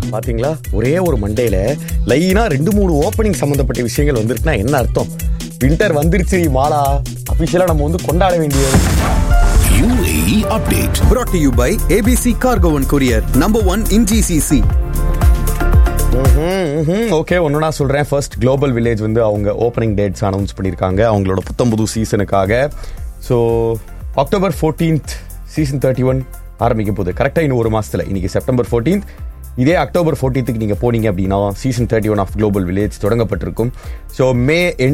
பாத்தீங்களா ஒரே ஒரு மண்டேல லைனா ரெண்டு மூணு ஓப்பனிங் சம்பந்தப்பட்ட விஷயங்கள் வந்துருக்குன்னா என்ன அர்த்தம் வின்டர் வந்துருச்சு மாலா அபிஷியலா நம்ம வந்து கொண்டாட வேண்டியது UAE update. brought to you by ABC Cargo and Courier, number one in GCC. Okay ஒன்று நான் சொல்கிறேன் ஃபர்ஸ்ட் குளோபல் வில்லேஜ் வந்து அவங்க ஓப்பனிங் டேட்ஸ் அனௌன்ஸ் பண்ணியிருக்காங்க அவங்களோட புத்தம் புது சீசனுக்காக so October fourteenth season thirty one ஆரம்பிக்க போகுது கரெக்டாக இன்னும் ஒரு மாதத்தில் இன்னைக்கு செப்டம்பர் ஃபோர்டீன்த் இதே அக்டோபர் ஃபோர்டீன்த்துக்கு நீங்கள் போனீங்க அப்படின்னா season thirty one of global village தொடங்கப்பட்டிருக்கும் ஸோ மே